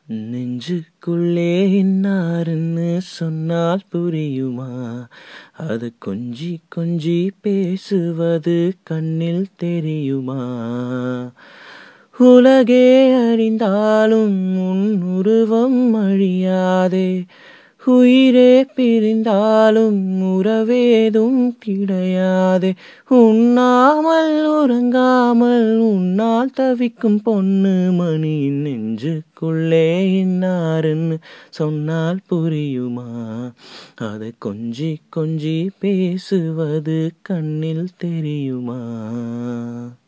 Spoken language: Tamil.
நெஞ்சுக்குள்ளே இன்னாருன்னு சொன்னால் புரியுமா அது கொஞ்சி கொஞ்சி பேசுவது கண்ணில் தெரியுமா உலகே அறிந்தாலும் உன் உருவம் அழியாதே உயிரே பிரிந்தாலும் உறவேதும் கிடையாதே உண்ணாமல் உறங்காமல் உன்னால் தவிக்கும் பொண்ணு மணியின் நெஞ்சுக்குள்ளே இன்னாருன்னு சொன்னால் புரியுமா அதை கொஞ்சி கொஞ்சி பேசுவது கண்ணில் தெரியுமா